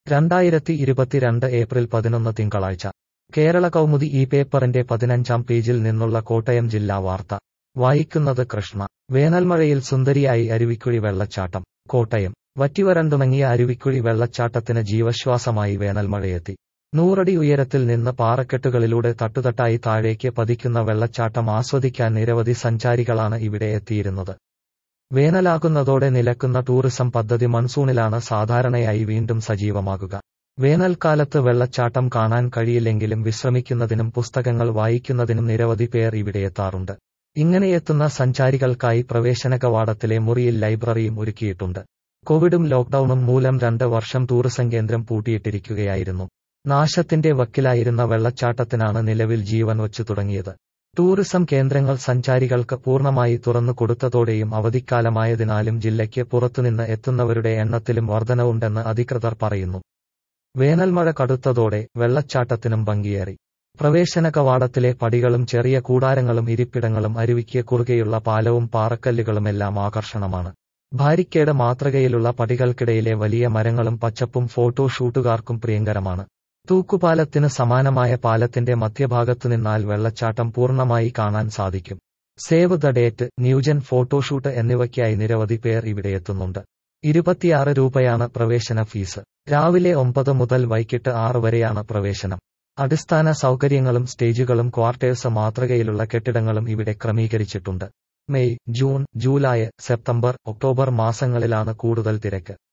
രണ്ടായിരത്തി ഇരുപത്തിരണ്ട് ഏപ്രിൽ പതിനൊന്ന് തിങ്കളാഴ്ച കേരള കൗമുദി ഈ പേപ്പറിന്റെ പതിനഞ്ചാം പേജിൽ നിന്നുള്ള കോട്ടയം ജില്ലാ വാർത്ത വായിക്കുന്നത് കൃഷ്ണ വേനൽമഴയിൽ സുന്ദരിയായി അരുവിക്കുഴി വെള്ളച്ചാട്ടം കോട്ടയം വറ്റിവരണ്ടുണങ്ങിയ അരുവിക്കുഴി വെള്ളച്ചാട്ടത്തിന് ജീവശ്വാസമായി വേനൽമഴയെത്തി നൂറടി ഉയരത്തിൽ നിന്ന് പാറക്കെട്ടുകളിലൂടെ തട്ടുതട്ടായി താഴേക്ക് പതിക്കുന്ന വെള്ളച്ചാട്ടം ആസ്വദിക്കാൻ നിരവധി സഞ്ചാരികളാണ് ഇവിടെ എത്തിയിരുന്നത് വേനലാകുന്നതോടെ നിലക്കുന്ന ടൂറിസം പദ്ധതി മൺസൂണിലാണ് സാധാരണയായി വീണ്ടും സജീവമാകുക വേനൽക്കാലത്ത് വെള്ളച്ചാട്ടം കാണാൻ കഴിയില്ലെങ്കിലും വിശ്രമിക്കുന്നതിനും പുസ്തകങ്ങൾ വായിക്കുന്നതിനും നിരവധി പേർ ഇവിടെ എത്താറുണ്ട് ഇങ്ങനെയെത്തുന്ന സഞ്ചാരികൾക്കായി പ്രവേശന കവാടത്തിലെ മുറിയിൽ ലൈബ്രറിയും ഒരുക്കിയിട്ടുണ്ട് കോവിഡും ലോക്ഡൌണും മൂലം രണ്ട് വർഷം ടൂറിസം കേന്ദ്രം പൂട്ടിയിട്ടിരിക്കുകയായിരുന്നു നാശത്തിന്റെ വക്കിലായിരുന്ന വെള്ളച്ചാട്ടത്തിനാണ് നിലവിൽ ജീവൻ വച്ചു തുടങ്ങിയത് ടൂറിസം കേന്ദ്രങ്ങൾ സഞ്ചാരികൾക്ക് പൂർണ്ണമായി തുറന്നു കൊടുത്തതോടെയും അവധിക്കാലമായതിനാലും ജില്ലയ്ക്ക് പുറത്തുനിന്ന് എത്തുന്നവരുടെ എണ്ണത്തിലും വർധനവുണ്ടെന്ന് അധികൃതർ പറയുന്നു വേനൽമഴ കടുത്തതോടെ വെള്ളച്ചാട്ടത്തിനും ഭംഗിയേറി പ്രവേശന കവാടത്തിലെ പടികളും ചെറിയ കൂടാരങ്ങളും ഇരിപ്പിടങ്ങളും അരുവിക്ക് കുറുകെയുള്ള പാലവും പാറക്കല്ലുകളുമെല്ലാം ആകർഷണമാണ് ഭാരിക്കേട് മാതൃകയിലുള്ള പടികൾക്കിടയിലെ വലിയ മരങ്ങളും പച്ചപ്പും ഫോട്ടോ ഷൂട്ടുകാർക്കും പ്രിയങ്കരമാണ് തൂക്കുപാലത്തിന് സമാനമായ പാലത്തിന്റെ മധ്യഭാഗത്തു നിന്നാൽ വെള്ളച്ചാട്ടം പൂർണ്ണമായി കാണാൻ സാധിക്കും save the date new gen photoshoot എന്നിവയ്ക്കായി നിരവധി പേർ ഇവിടെ എത്തുന്നുണ്ട് ഇരുപത്തിയാറ് രൂപയാണ് പ്രവേശന ഫീസ് രാവിലെ ഒമ്പത് മുതൽ വൈകിട്ട് ആറ് വരെയാണ് പ്രവേശനം അടിസ്ഥാന സൗകര്യങ്ങളും സ്റ്റേജുകളും ക്വാർട്ടേഴ്സ് മാതൃകയിലുള്ള കെട്ടിടങ്ങളും ഇവിടെ ക്രമീകരിച്ചിട്ടുണ്ട് May June July September October മാസങ്ങളിലാണ് കൂടുതൽ തിരക്ക്